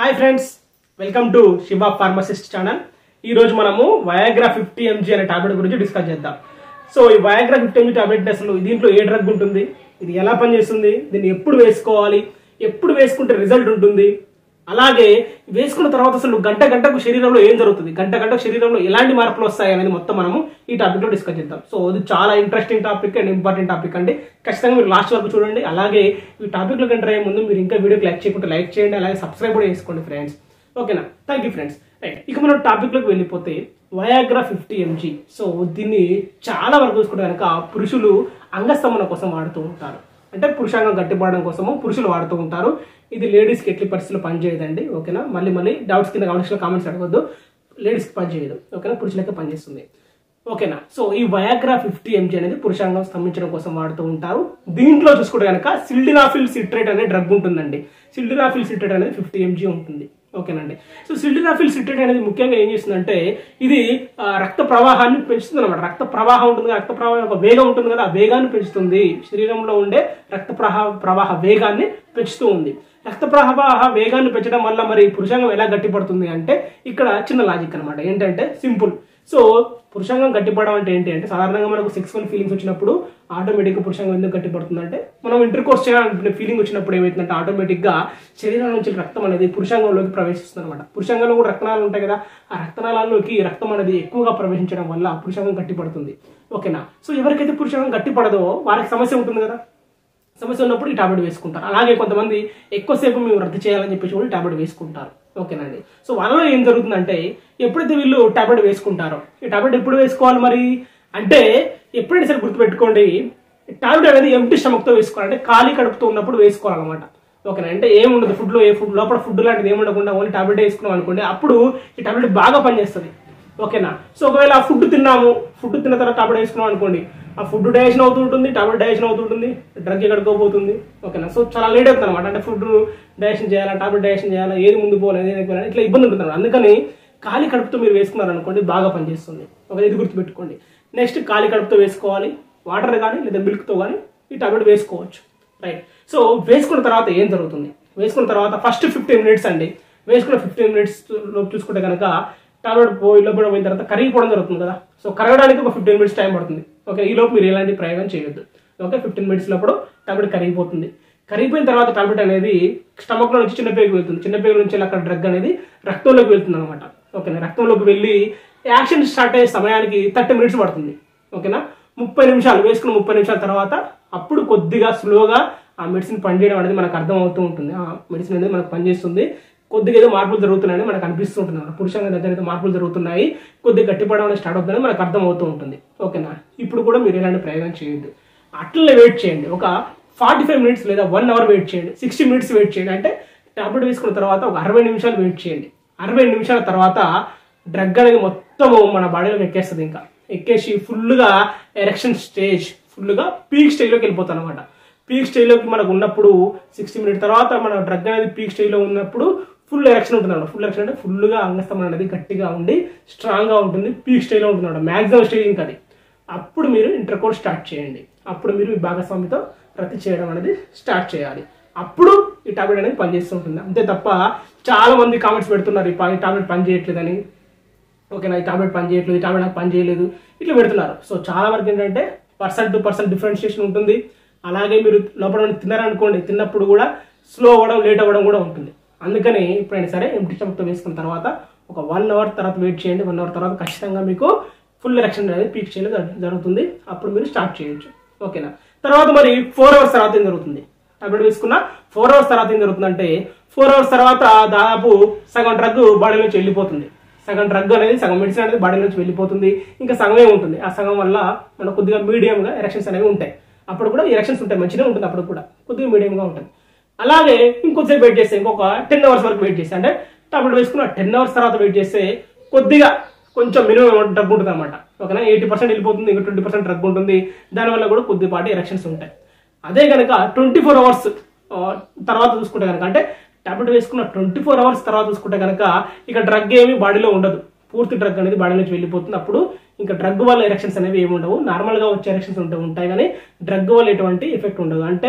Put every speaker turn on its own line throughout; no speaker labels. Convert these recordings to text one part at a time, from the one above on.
Hi friends welcome to Shiva pharmacist channel ఈ రోజు మనము వయాగ్రా ఫిఫ్టీ ఎంజీ అనే టాబ్లెట్ గురించి డిస్కస్ చేద్దాం సో ఈ వయాగ్రా ఫిఫ్టీ ఎంజీ టాబ్లెట్ అసలు దీంట్లో ఏ డ్రగ్ ఉంటుంది ఇది ఎలా పనిచేస్తుంది దీన్ని ఎప్పుడు వేసుకోవాలి ఎప్పుడు వేసుకుంటే రిజల్ట్ ఉంటుంది అలాగే వేసుకున్న తర్వాత అసలు గంట గంటకు శరీరంలో ఏం జరుగుతుంది గంట గంటకు శరీరంలో ఎలాంటి మార్పులు వస్తాయి అనేది మొత్తం మనము ఈ టాపిక్ లో డిస్కస్ చేద్దాం సో ఇది చాలా interesting topic and important topic అండి ఖచ్చితంగా మీరు లాస్ట్ వరకు చూడండి అలాగే ఈ టాపిక్ లో ఎంటర్ అయ్యే ముందు మీరు ఇంకా వీడియోకి లైక్ చేయకుంటే లైక్ చేయండి అలాగే సబ్స్క్రైబ్ కూడా చేసుకోండి ఫ్రెండ్స్ ఓకేనా థ్యాంక్ యూ ఫ్రెండ్స్ రైట్ ఇక మనం టాపిక్ లోకి వెళ్ళిపోతే వయాగ్రా ఫిఫ్టీ ఎంజీ సో దీన్ని చాలా వరకు చూసుకుంటే కనుక పురుషులు అంగస్తంభన కోసం వాడుతూ ఉంటారు అంటే పురుషాంగం గట్టిపడడం కోసము పురుషులు వాడుతూ ఉంటారు ఇది లేడీస్కి ఎట్టి పరిస్థితుల్లో పనిచేయదండి ఓకేనా మళ్ళీ మళ్ళీ డౌట్స్ కింద కామెంట్స్లో కామెంట్స్ అడగొద్దు లేడీస్కి పనిచేయదు ఓకేనా పురుషులకే పనిచేస్తుంది ఓకేనా సో ఈ వయాగ్రా ఫిఫ్టీ ఎంజీ అనేది పురుషాంగం స్తంభించడం కోసం వాడుతూ ఉంటారు దీంట్లో చూసుకుంటే కనుక సిల్డినాఫిల్ సిట్రేట్ అనే డ్రగ్ ఉంటుందండి సిల్డినాఫిల్ సిట్రేట్ అనేది ఫిఫ్టీ ఎంజీ ఉంటుంది ఓకేనండి సో సిల్డినాఫిల్ సిట్రేట్ అనేది ముఖ్యంగా ఏం చేస్తుందంటే ఇది ఆ, రక్త ప్రవాహాన్ని పెంచుతుంది అనమాట రక్త ప్రవాహం ఉంటుంది కదా, రక్త ప్రవాహం యొక్క వేగం ఉంటుంది కదా ఆ వేగాన్ని పెంచుతుంది శరీరంలో ఉండే రక్త ప్రవాహ ప్రవాహ వేగాన్ని పెంచుతూ ఉంది రక్త ప్రవాహ వేగాన్ని పెంచడం వల్ల మరి పురుషాంగం ఎలా గట్టిపడుతుంది అంటే ఇక్కడ చిన్న లాజిక్ అనమాట ఏంటంటే సింపుల్ సో పురుషాంగం గట్టిపడడం అంటే ఏంటి అంటే సాధారణంగా మనకు సెక్సువల్ ఫీలింగ్స్ వచ్చినప్పుడు ఆటోమేటిక్గా పురుషాంగం ఎందుకు గట్టిపడుతుంది అంటే మనం ఇంటర్ కోర్స్ చేయాలనుకునే ఫీలింగ్ వచ్చినప్పుడు ఏమవుతుందంటే ఆటోమేటిక్గా శరీరం నుంచి రక్తం అనేది పురుషాంగంలోకి ప్రవేశిస్తుంది అనమాట పురుషాంగంలో కూడా రక్తనాళాలు ఉంటాయి కదా ఆ రక్తనాళాల్లోకి రక్తం అనేది ఎక్కువగా ప్రవేశించడం వల్ల పురుషాంగం గట్టిపడుతుంది ఓకేనా సో ఎవరికైతే పురుషాంగం గట్టిపడదో వారికి సమస్య ఉంటుంది కదా సమస్య ఉన్నప్పుడు ఈ టాబ్లెట్ వేసుకుంటారు అలాగే కొంతమంది ఎక్కువసేపు మేము రద్దు చేయాలని చెప్పేసి కూడా ఈ టాబ్లెట్ వేసుకుంటారు ఓకేనండి సో వాళ్ళలో ఏం జరుగుతుందంటే ఎప్పుడైతే వీళ్ళు టాబ్లెట్ వేసుకుంటారో ఈ టాబ్లెట్ ఎప్పుడు వేసుకోవాలి మరి అంటే ఎప్పుడైనా సరే గుర్తుపెట్టుకోండి టాబ్లెట్ అనేది ఎంటీ స్టమక్తో వేసుకోవాలి అంటే ఖాళీ కడుపుతో ఉన్నప్పుడు వేసుకోవాలన్నమాట ఓకేనా అంటే ఏముండదు ఫుడ్లో ఏ ఫుడ్ లోపల ఫుడ్ లాంటిది ఏమి ఉండకుండా ఓన్లీ టాబ్లెట్ వేసుకున్నాం అనుకోండి అప్పుడు ఈ టాబ్లెట్ బాగా పనిచేస్తుంది ఓకేనా సో ఒకవేళ ఆ ఫుడ్ తిన్నాము ఫుడ్ తిన్న తర్వాత టాబ్లెట్ వేసుకున్నాం అనుకోండి ఆ ఫుడ్ డైజెషన్ అవుతుంటుంది టాబ్లెట్ డైజెషన్ అవుతుంటుంది డ్రగ్ ఎక్కడికో పోతుంది ఓకేనా సో చాలా లేట్ అవుతుంది అనమాట అంటే ఫుడ్ డైజెషన్ చేయాలా టాబ్లెట్ డైజెషన్ చేయాలా ఏది ముందు పోవాలి ఏది పోవాలి ఇట్లా ఇబ్బంది ఉంటుంది అన్నమాట. అందుకని ఖాళీ కడుపుతో మీరు వేసుకున్నారనుకోండి బాగా పనిచేస్తుంది ఒక ఇది గుర్తుపెట్టుకోండి నెక్స్ట్ ఖాళీ కడుపుతో వేసుకోవాలి వాటర్ కానీ లేదా మిల్క్తో కానీ ఈ టాబ్లెట్ వేసుకోవచ్చు రైట్ సో వేసుకున్న తర్వాత ఏం జరుగుతుంది వేసుకున్న తర్వాత ఫస్ట్ ఫిఫ్టీన్ మినిట్స్ అండి వేసుకున్న ఫిఫ్టీన్ మినిట్స్ లో చూసుకుంటే కనుక టాబ్లెట్ పోయి లోపల పోయిన తర్వాత కరిగిపోవడం జరుగుతుంది కదా సో కరగడానికి ఒక ఫిఫ్టీన్ మినిట్స్ టైం పడుతుంది ఓకే ఈ లోపు మీరు ఎలాంటి ప్రయోగం చేయొద్దు ఓకే ఫిఫ్టీన్ మినిట్స్ లోపల టాబ్లెట్ కరిగిపోతుంది కరిగిపోయిన తర్వాత టాబ్లెట్ అనేది స్టమక్ లో నుంచి చిన్న పేగు వెళ్తుంది చిన్న పేగు నుంచి అక్కడ డ్రగ్ అనేది రక్తంలోకి వెళ్తుంది అనమాట ఓకేనా రక్తంలోకి వెళ్ళి యాక్షన్ స్టార్ట్ అయ్యే సమయానికి థర్టీ మినిట్స్ పడుతుంది ఓకేనా ముప్పై నిమిషాలు వేసుకున్న ముప్పై నిమిషాల తర్వాత అప్పుడు కొద్దిగా స్లోగా ఆ మెడిసిన్ పనిచేయడం అనేది మనకు అర్థం అవుతూ ఉంటుంది ఆ మెడిసిన్ అనేది మనకు పనిచేస్తుంది కొద్దిగా ఏదో మార్పులు జరుగుతున్నాయని మనకు అనిపిస్తూ ఉంటుంది అన్నమాట. పురుషంగా దగ్గర ఏదో మార్పులు జరుగుతున్నాయి కొద్దిగా గట్టిపడడం అనేది స్టార్ట్ అవుతుందని మనకు అర్థం అవుతూ ఉంటుంది ఓకేనా ఇప్పుడు కూడా మీరు ఎలాంటి ప్రయోగం చేయొద్దు అట్లనే వెయిట్ చేయండి ఒక ఫార్టీ ఫైవ్ మినిట్స్ లేదా వన్ అవర్ వెయిట్ చేయండి సిక్స్టీ మినిట్స్ వెయిట్ చేయండి అంటే టాబ్లెట్ వేసుకున్న తర్వాత ఒక అరవై నిమిషాలు వెయిట్ చేయండి అరవై నిమిషాల తర్వాత డ్రగ్ అనేది మొత్తం మన బాడీలోకి ఎక్కేస్తుంది ఇంకా ఎక్కేసి ఫుల్గా ఎరెక్షన్ స్టేజ్ ఫుల్గా పీక్ స్టేజ్లోకి వెళ్ళిపోతాం అనమాట పీక్ స్టేజ్లోకి మనకు ఉన్నప్పుడు సిక్స్టీ మినిట్ తర్వాత మన డ్రగ్ అనేది పీక్ స్టేజ్లో ఉన్నప్పుడు ఫుల్ ఎరెక్షన్ ఉంటుంది అనమాట ఫుల్ ఎరెక్షన్ అంటే ఫుల్గా అంగస్తంభన అనేది గట్టిగా ఉండి స్ట్రాంగ్గా ఉంటుంది పీక్ స్టేజ్లో ఉంటుంది అనమాట మ్యాక్సిమం స్టేజ్ ఇంకా అది అప్పుడు మీరు ఇంటర్ కోర్స్ స్టార్ట్ చేయండి అప్పుడు మీరు ఈ భాగస్వామితో రద్దు చేయడం అనేది స్టార్ట్ చేయాలి అప్పుడు ఈ టాబ్లెట్ అనేది పనిచేస్తుంటుంది అంతే తప్ప చాలా మంది కామెంట్స్ పెడుతున్నారు ఈ ప- ఈ టాబ్లెట్ పని చేయట్లేదని ఓకేనా ఈ టాబ్లెట్ పని చేయట్లేదు ఈ టాబ్లెట్ నాకు పని చేయలేదు ఇట్లా పెడుతున్నారు సో చాలా వరకు ఏంటంటే పర్సన్ టు పర్సన్ డిఫరెన్షియేషన్ ఉంటుంది అలాగే మీరు లోపల నుండి తిన్నారనుకోండి తిన్నప్పుడు కూడా స్లో అవ్వడం లేట్ అవ్వడం కూడా ఉంటుంది అందుకని ఎప్పుడైనా సరే ఎంటీ స్టమక్తో వేసుకున్న తర్వాత ఒక వన్ అవర్ తర్వాత వెయిట్ చేయండి వన్ అవర్ తర్వాత ఖచ్చితంగా మీకు ఫుల్ ఎలక్షన్ అనేది పీక్ చేయడం జరుగుతుంది అప్పుడు మీరు స్టార్ట్ చేయొచ్చు ఓకేనా తర్వాత మరి ఫోర్ అవర్స్ తర్వాత ఏం జరుగుతుంది టాబ్లెట్ వేసుకున్న ఫోర్ అవర్స్ తర్వాత ఏం జరుగుతుందంటే ఫోర్ అవర్స్ తర్వాత దాదాపు సగం డ్రగ్ బాడీ నుంచి వెళ్ళిపోతుంది సగం డ్రగ్ అనేది సగం మెడిసిన్ అనేది బాడీ నుంచి వెళ్ళిపోతుంది ఇంకా సగమే ఉంటుంది ఆ సగం వల్ల మనకు కొద్దిగా మీడియంగా ఎరక్షన్స్ అనేవి ఉంటాయి అప్పుడు కూడా ఎరక్షన్స్ ఉంటాయి మంచిగా ఉంటుంది అప్పుడు కూడా కొద్దిగా మీడియంగా ఉంటుంది అలాగే ఇంకొంచెం వెయిట్ చేస్తే ఇంకొక టెన్ అవర్స్ వరకు వెయిట్ చేస్తే అంటే టాబ్లెట్ వేసుకున్న టెన్ అవర్స్ తర్వాత వెయిట్ చేస్తే కొద్దిగా కొంచెం మినిమం డ్రగ్ ఉంటుంది అనమాట ఓకేనా ఎయిటీ పర్సెంట్ వెళ్ళిపోతుంది ఇంకా ట్వంటీ పర్సెంట్ డ్రగ్ ఉంటుంది దానివల్ల కూడా కొద్దిపాటి ఎరక్షన్స్ ఉంటాయి అదే కనుక ట్వంటీ ఫోర్ అవర్స్ తర్వాత చూసుకుంటే కనుక అంటే టాబ్లెట్ వేసుకున్న ట్వంటీ ఫోర్ అవర్స్ తర్వాత చూసుకుంటే కనుక ఇక డ్రగ్ ఏమి బాడీలో ఉండదు పూర్తి డ్రగ్ అనేది బాడీ నుంచి వెళ్ళిపోతుంది అప్పుడు ఇంకా డ్రగ్ వల్ల ఎరక్షన్స్ అనేవి ఏమి ఉండవు నార్మల్గా వచ్చే ఎరక్షన్స్ ఉంటే ఉంటాయి కానీ డ్రగ్ వల్ల ఎటువంటి ఎఫెక్ట్ ఉండదు అంటే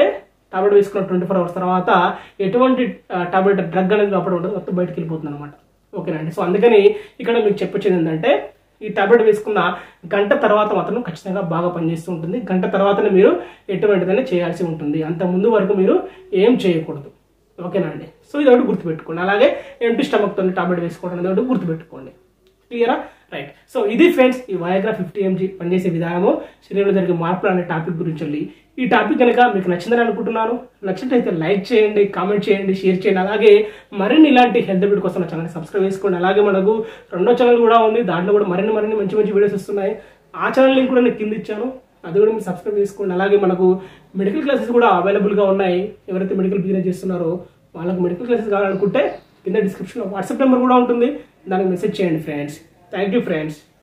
టాబ్లెట్ వేసుకున్న ట్వంటీ ఫోర్ అవర్స్ తర్వాత ఎటువంటి టాబ్లెట్ డ్రగ్ అనేది లోపల ఉండదు మొత్తం బయటకు వెళ్ళిపోతుంది అనమాట ఓకేనండి సో అందుకని ఇక్కడ మీకు చెప్పొచ్చేది ఏంటంటే ఈ టాబ్లెట్ వేసుకున్న గంట తర్వాత మాత్రం ఖచ్చితంగా బాగా పనిచేస్తూ ఉంటుంది గంట తర్వాతనే మీరు ఎటువంటిదైనా చేయాల్సి ఉంటుంది అంత ముందు వరకు మీరు ఏం చేయకూడదు ఓకేనా అండి సో ఇది ఒకటి గుర్తుపెట్టుకోండి అలాగే ఎంటీ స్టమక్తో టాబ్లెట్ వేసుకోవడం అనేది ఒకటి గుర్తుపెట్టుకోండి క్లియరా రైట్ సో ఇది ఫ్రెండ్స్ ఈ వయాగ్రా ఫిఫ్టీ ఎంజీ పనిచేసే విధానము శరీరంలో జరిగే మార్పులు అనే టాపిక్ గురించి వెళ్ళి ఈ టాపిక్ కనుక మీకు నచ్చిందని అనుకుంటున్నాను నచ్చినట్లయితే లైక్ చేయండి కామెంట్ చేయండి షేర్ చేయండి అలాగే మరిన్ని ఇలాంటి హెల్త్ బిడ్ కోసం నా ఛానల్ సబ్స్క్రైబ్ చేసుకోండి అలాగే మనకు రెండో ఛానల్ కూడా ఉంది దాంట్లో కూడా మరిన్ని మరిన్ని మంచి మంచి వీడియోస్ వస్తున్నాయి ఆ ఛానల్ లింక్ కూడా నేను కింద ఇచ్చాను అది కూడా మీరు సబ్స్క్రైబ్ చేసుకోండి అలాగే మనకు మెడికల్ క్లాసెస్ కూడా అవైలబుల్గా ఉన్నాయి ఎవరైతే మెడికల్ బిజినెస్ చేస్తున్నారో వాళ్ళకు మెడికల్ క్లాసెస్ కావాలనుకుంటే కింద డిస్క్రిప్షన్లో వాట్సాప్ నెంబర్ కూడా ఉంటుంది దానికి మెసేజ్ చేయండి ఫ్రెండ్స్ థ్యాంక్ యూ ఫ్రెండ్స్